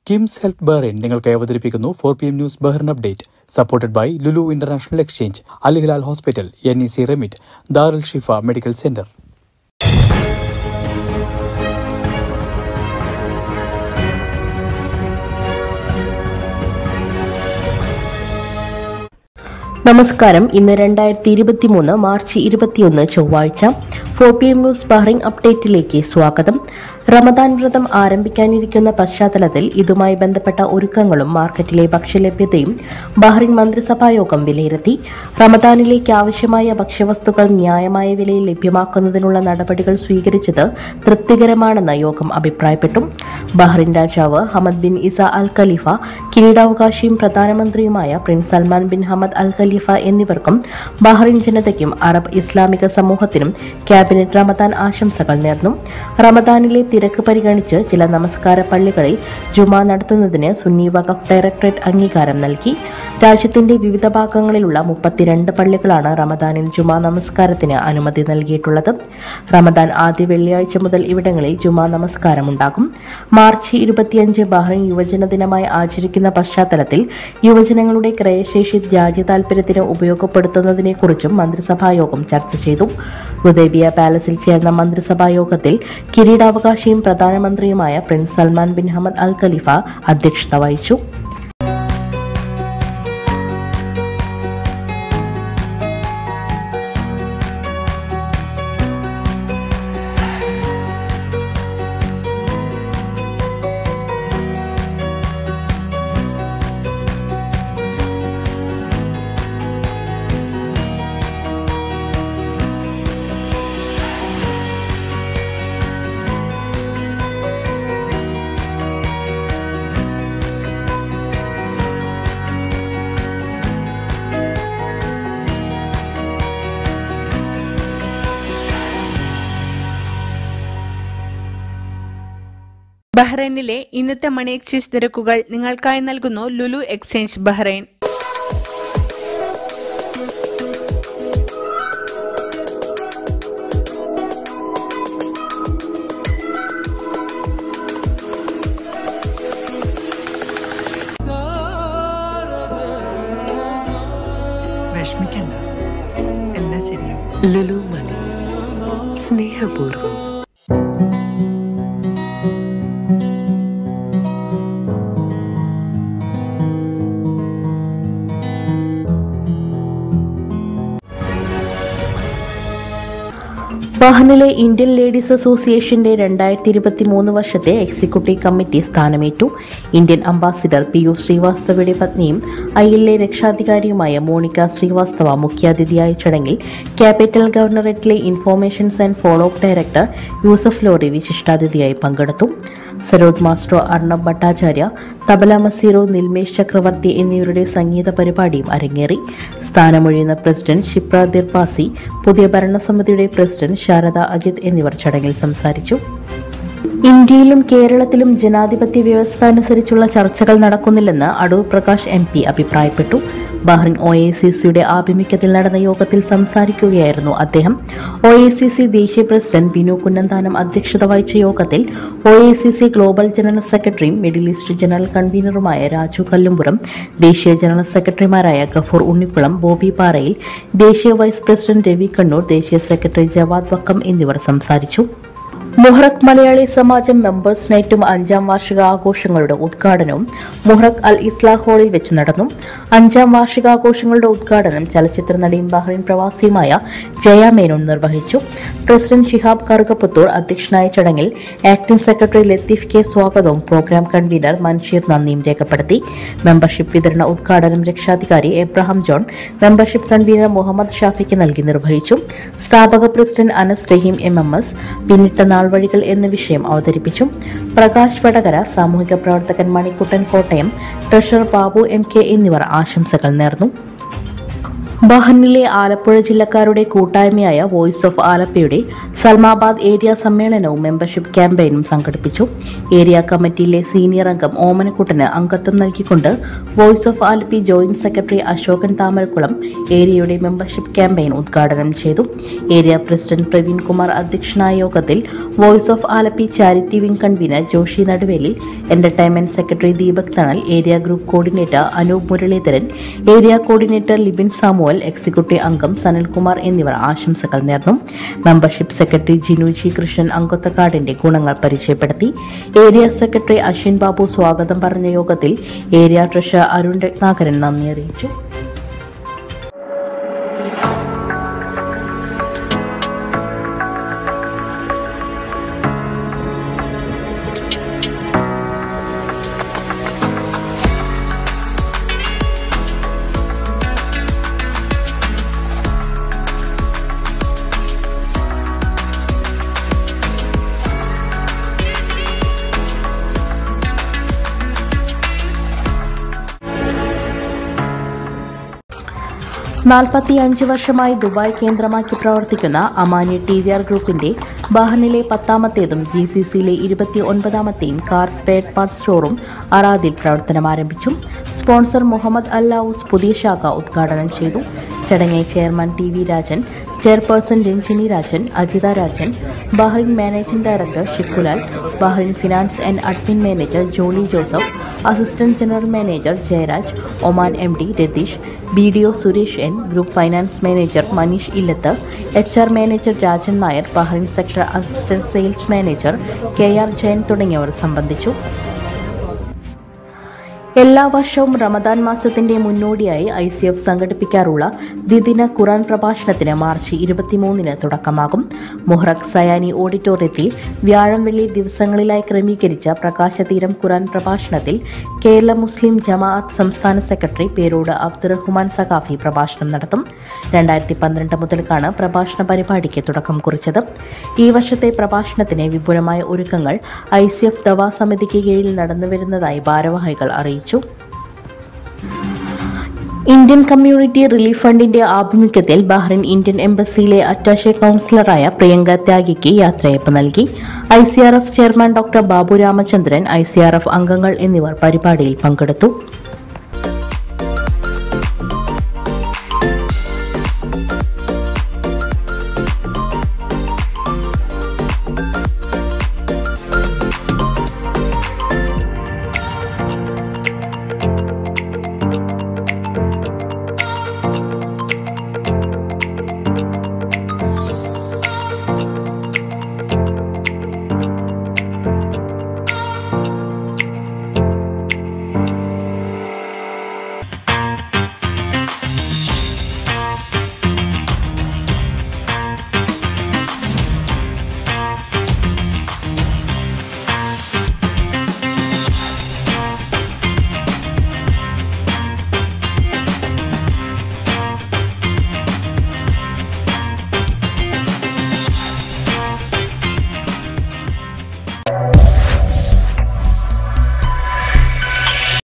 KIMS health Bahrain നിങ്ങൾക്ക് അവതരിപ്പിക്കുന്നു four P M news Bahrain update supported by Lulu international exchange Al Hilal hospital N E C remit Darul Shifa medical centre നമസ്കാരം ഇന്ന് രണ്ടായിരത്തി ഇരുപത്തി മൂന്ന് March ഇരുപത്തിയൊന്ന് ചൊവ്വാഴ്ച four P M news Bahrain അപ്ഡേറ്റിലേക്ക് സ്വാഗതം റമദാൻ വ്രതം ആരംഭിക്കാനിരിക്കുന്ന പശ്ചാത്തലത്തിൽ ഇതുമായി ബന്ധപ്പെട്ട ഒരുക്കങ്ങളും മാർക്കറ്റിലെ ഭക്ഷ്യലഭ്യതയും ബഹ്റിൻ മന്ത്രിസഭാ യോഗം വിലയിരുത്തി റമദാനിലേക്ക് ആവശ്യമായ ഭക്ഷ്യവസ്തുക്കൾ ന്യായമായ വിലയിൽ ലഭ്യമാക്കുന്നതിനുള്ള നടപടികൾ സ്വീകരിച്ചത് തൃപ്തികരമാണെന്ന് യോഗം അഭിപ്രായപ്പെട്ടു ബഹ്റിൻ രാജാവ് Hamad bin Isa Al Khalifa കിരീടാവകാശിയും പ്രധാനമന്ത്രിയുമായ prince Salman bin Hamad Al Khalifa എന്നിവർക്കും ബഹ്റിൻ ജനതയ്ക്കും അറബ് ഇസ്ലാമിക സമൂഹത്തിനും ക്യാബിനറ്റ് റമദാൻ ആശംസകൾ നേർന്നു റമദാനിലെ തിരക്ക് പരിഗണിച്ച് ചില നമസ്കാര പള്ളികളിൽ ജുമാ നടത്തുന്നതിന് സുന്നി വഖഫ് ഡയറക്ടറേറ്റ് അംഗീകാരം നൽകി രാജ്യത്തിന്റെ വിവിധ ഭാഗങ്ങളിലുള്ള മുപ്പത്തിരണ്ട് പള്ളികളാണ് റമദാനിൽ ജുമാ നമസ്കാരത്തിന് അനുമതി നൽകിയിട്ടുള്ളത് റമദാൻ ആദ്യ വെള്ളിയാഴ്ച മുതൽ ഇവിടങ്ങളിൽ ജുമാ നമസ്കാരമുണ്ടാകും മാർച്ച് ഇരുപത്തിയഞ്ച് ബഹ്റൈൻ യുവജന ദിനമായി ആചരിക്കുന്ന പശ്ചാത്തലത്തിൽ യുവജനങ്ങളുടെ ക്രയശേഷി രാജ്യ താൽപര്യത്തിന് ഉപയോഗപ്പെടുത്തുന്നതിനെക്കുറിച്ചും മന്ത്രിസഭായോഗം ചർച്ച ചെയ്തു ഹുദൈബിയ പാലസിൽ ചേർന്ന മന്ത്രിസഭാ യോഗത്തിൽ കിരീടാവകാശിയും പ്രധാനമന്ത്രിയുമായ prince Salman bin Hamad Al Khalifa അധ്യക്ഷത വഹിച്ചു ബഹ്റൈനിലെ ഇന്നത്തെ മണി എക്സ്ചേഞ്ച് നിരക്കുകൾ നിങ്ങൾക്കായി നൽകുന്നു ലുലു എക്സ്ചേഞ്ച് ബഹ്റൈൻ വിഷമിക്കണ്ട എല്ലാം ശരിയാവും ലുലു മണി സ്നേഹപൂർവ്വം ബഹ്റിനിലെ ഇന്ത്യൻ ലേഡീസ് അസോസിയേഷന്റെ രണ്ടായിരത്തി ഇരുപത്തി മൂന്ന് വർഷത്തെ എക്സിക്യൂട്ടീവ് കമ്മിറ്റി സ്ഥാനമേറ്റു ഇന്ത്യൻ അംബാസിഡർ പി യു ശ്രീവാസ്തവയുടെ പത്നിയും ഐ എൽ എ രക്ഷാധികാരിയുമായ മോണിക്ക ശ്രീവാസ്തവ മുഖ്യാതിഥിയായ ചടങ്ങിൽ ക്യാപിറ്റൽ ഗവർണറേറ്റിലെ informations and follow up director Yusuf Lori വിശിഷ്ടാതിഥിയായി പങ്കെടുത്തു സരോദ് മാസ്റ്റർ അർണബ് ഭട്ടാചാര്യ തബല മസീറോ നിൽമേഷ് ചക്രവർത്തി എന്നിവരുടെ സംഗീത പരിപാടിയും അരങ്ങേറി സ്ഥാനമൊഴിയുന്ന പ്രസിഡന്റ് ക്ഷിപ്ര ദിർപാസി പുതിയ ഭരണസമിതിയുടെ പ്രസിഡന്റ് ശാരദ അജിത് എന്നിവർ ചടങ്ങിൽ സംസാരിച്ചു ഇന്ത്യയിലും കേരളത്തിലും ജനാധിപത്യ വ്യവസ്ഥ അനുസരിച്ചുള്ള ചർച്ചകൾ നടക്കുന്നില്ലെന്ന് അടൂർ പ്രകാശ് എം പി അഭിപ്രായപ്പെട്ടു ബഹ്റിൻ ഒ എ സി സിയുടെ ആഭിമുഖ്യത്തിൽ നടന്ന യോഗത്തിൽ സംസാരിക്കുകയായിരുന്നു അദ്ദേഹം ഒ എ സി സി ദേശീയ പ്രസിഡന്റ് ബിനു കുന്നന്താനം അധ്യക്ഷത വഹിച്ച യോഗത്തിൽ O A C C global general സെക്രട്ടറിയും മിഡിൽ ഈസ്റ്റ് ജനറൽ കൺവീനറുമായ രാജു കല്ലുംപുറം ദേശീയ ജനറൽ സെക്രട്ടറിമാരായ ഗഫൂർ ഉണ്ണിക്കുളം ബോബി പാറയിൽ ദേശീയ വൈസ് പ്രസിഡന്റ് രവി കണ്ണൂർ ദേശീയ സെക്രട്ടറി ജവാദ് വക്കം എന്നിവർ സംസാരിച്ചു മുഹറക് മലയാളി സമാജം മെമ്പേഴ്സ് നൈറ്റും അഞ്ചാം വാർഷിക ആഘോഷങ്ങളുടെ ഉദ്ഘാടനവും മുഹറക് അൽ ഇസ്ലാഹ് ഹാളിൽ വെച്ച് നടന്നു അഞ്ചാം വാർഷികാഘോഷങ്ങളുടെ ഉദ്ഘാടനം ചലച്ചിത്ര നടിയും ബഹ്റൈൻ പ്രവാസിയുമായ ജയ മേനോൻ നിർവഹിച്ചു പ്രസിഡന്റ് ഷിഹാബ് കറുകപ്പുത്തൂർ അധ്യക്ഷനായ ചടങ്ങിൽ ആക്ടിംഗ് സെക്രട്ടറി ലത്തീഫ് കെ സ്വാഗതവും പ്രോഗ്രാം കൺവീനർ മൻഷീർ നന്ദിയും രേഖപ്പെടുത്തി മെമ്പർഷിപ്പ് വിതരണ ഉദ്ഘാടനം രക്ഷാധികാരി Abraham John membership convener Muhammad Shafik നൽകി നിർവഹിച്ചു സ്ഥാപക president Anas Raheem M M S പിന്നിട്ട നാൾവഴികൾ എന്ന വിഷയം അവതരിപ്പിച്ചു പ്രകാശ് വടകര സാമൂഹിക പ്രവർത്തകൻ Manikuttan Kottayam treasurer Babu M K എന്നിവർ ആശംസകൾ നേർന്നു ബഹ്റിനിലെ ആലപ്പുഴ ജില്ലക്കാരുടെ കൂട്ടായ്മയായ വോയിസ് ഓഫ് ആലപ്പയുടെ സൽമാബാദ് ഏരിയ സമ്മേളനവും മെമ്പർഷിപ്പ് ക്യാമ്പയിനും സംഘടിപ്പിച്ചു ഏരിയ കമ്മിറ്റിയിലെ സീനിയർ അംഗം ഓമനക്കുട്ടന് അംഗത്വം നൽകിക്കൊണ്ട് voice of Alleppey joint secretary Ashokan Thamarakulam ഏരിയയുടെ മെമ്പർഷിപ്പ് ക്യാമ്പയിൻ ഉദ്ഘാടനം ചെയ്തു ഏരിയ പ്രസിഡന്റ് പ്രവീൺ കുമാർ അധ്യക്ഷനായ യോഗത്തിൽ voice of Alleppey charity wing convener Joshi Naduvelil entertainment secretary Deepak Thanal area group coordinator Anoop Muraleedharan area coordinator Libin Samuel executive അംഗം സനൽകുമാർ എന്നിവർ ആശംസകൾ നേർന്നു membership secretary Jinu G Krishnan അംഗത്വ കാർഡിന്റെ ഗുണങ്ങൾ പരിചയപ്പെടുത്തി ഏരിയ സെക്രട്ടറി അശ്വിൻ ബാബു സ്വാഗതം പറഞ്ഞ യോഗത്തിൽ ഏരിയ ട്രഷറർ അരുൺ രത്നാകരൻ നന്ദി അറിയിച്ചു നാൽപ്പത്തി അഞ്ച് വർഷമായി ദുബായ് കേന്ദ്രമാക്കി പ്രവർത്തിക്കുന്ന അമാനി ടി വി ആർ ഗ്രൂപ്പിന്റെ ബഹ്റിനിലെ പത്താമത്തേതും ജി സി സിയിലെ ഇരുപത്തി ഒൻപതാമത്തെയും കാർ സ്പെയർ പാർട്സ് ഷോറൂം അറാദിൽ പ്രവർത്തനം ആരംഭിച്ചു സ്പോൺസർ മുഹമ്മദ് അല്ലാവൂസ് പുതിയ ശാഖ ഉദ്ഘാടനം ചെയ്തു ചടങ്ങിൽ chairman T V Rajan chairperson Ranjini Rajan Ajitha Rajan Bahrain managing director Shikkulal Bahrain finance and admin manager Jolly Joseph assistant general manager Jayaraj Oman M D Ratheesh B D O Suresh N group finance manager Maneesh Illath H R manager Rajan Nair Bahrain sector assistant sales manager K R Jayan തുടങ്ങിയവർ സംബന്ധിച്ചു എല്ലാ വർഷവും റമദാൻ മാസത്തിന്റെ മുന്നോടിയായി I C F സംഘടിപ്പിക്കാറുള്ള ദ്വിദിന ഖുറാൻ പ്രഭാഷണത്തിന് March ഇരുപത്തിമൂന്നിന് തുടക്കമാകും Muharraq Sayani ഓഡിറ്റോറിയത്തിൽ വ്യാഴം വെള്ളി ദിവസങ്ങളിലായി ക്രമീകരിച്ച പ്രകാശതീരം ഖുറാൻ പ്രഭാഷണത്തിൽ കേരള മുസ്ലിം ജമാഅത്ത് സംസ്ഥാന സെക്രട്ടറി പേരോട് അബ്ദുറഹ്മാൻ സഖാഫി പ്രഭാഷണം നടത്തും രണ്ടായിരത്തി പന്ത്രണ്ട് മുതൽക്കാണ് പ്രഭാഷണ പരിപാടിക്ക് തുടക്കം കുറിച്ചത് ഈ വർഷത്തെ പ്രഭാഷണത്തിന് വിപുലമായ ഒരുക്കങ്ങൾ ഐ സി എഫ് ദവാ സമിതിക്ക് കീഴിൽ നടന്നുവരുന്നതായി ഭാരവാഹികൾ അറിയിച്ചു ഇന്ത്യൻ കമ്മ്യൂണിറ്റി റിലീഫ് ഫണ്ടിന്റെ ആഭിമുഖ്യത്തിൽ ബഹ്റിൻ ഇന്ത്യൻ എംബസിയിലെ അറ്റാഷെ കൗൺസിലറായ പ്രിയങ്ക ത്യാഗിക്ക് യാത്രയയപ്പ് നൽകി I C R F chairman doctor Babu Ramachandran I C R F അംഗങ്ങൾ എന്നിവർ പരിപാടിയിൽ പങ്കെടുത്തു